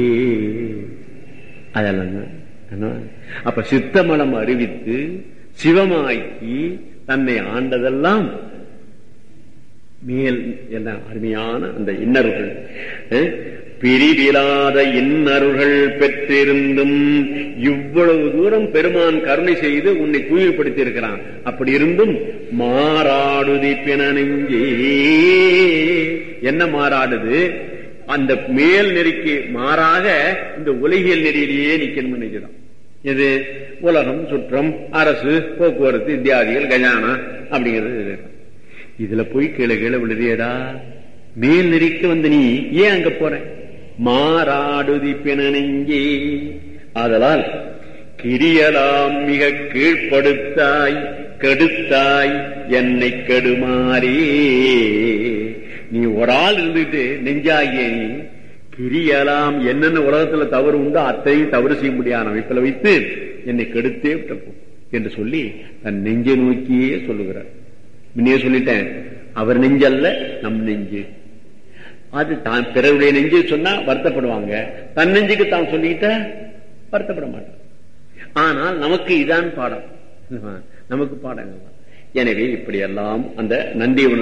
அதெல்லாம் என்ன? அப்ப சித்தமலம் அறிவித்து சிவமாக்கி தன்னை ஆண்டதெல்லாம் மேல் என்ன அருமையான அந்த இன்னர்கள் அஹ், பிரிவிலாத இன்னருகள் பெற்றிருந்தும் இவ்வளவு தூரம் பெருமான் கருணை செய்து உன்னை தூய்மைப்படுத்தி இருக்கிறான் அப்படி இருந்தும் மாறாடுதி பிணனெஞ்சே என்ன மாறாடுது அந்த மேல் நெறிக்கு மாறாக இந்த உலகியல் நெறியிலேயே நிக்கணும்னு நினைக்கிறான் இது உலகம் சுற்றம் அரசு போக்குவரத்து இத்தியாதிகள் கஜானா அப்படிங்கிறது இது. இதுல போய் கீழே கீழே விழுதியடா மேல் நெறிக்கு வந்து நீ ஏன் அங்க போற மாறாடுதி பிணனெங்கே ஆதலால் கிரியலாம் மிக கீழ்ப்படுத்தாய் கெடுத்தாய் என்னை கெடுமாறே நீ ஒரு ஆள் இருந்துட்டு நெஞ்சாகிய நீ கிரியலாம் என்னென்ன உலகத்துல தவறு உண்டோ அத்தையும் தவறு செய்ய முடியாத அமைப்பில் வைத்து என்னை கெடுத்தே விட்டப்போ என்று சொல்லி தன் நெஞ்சை நோக்கியே சொல்லுகிறார் முன்னே சொல்லிட்டேன் அவர் நெஞ்சல்ல நம் நெஞ்சு அது தான் பிறருடைய நெஞ்சு சொன்னா வருத்தப்படுவாங்க தன் நெஞ்சுக்கு தான் சொல்லிக்கிட்டா வருத்தப்பட மாட்டான் ஆனால் நமக்கு இதான் பாடம் நமக்கு பாடங்கள் தான். எனவே இப்படியெல்லாம் அந்த நன்றி உணர்வு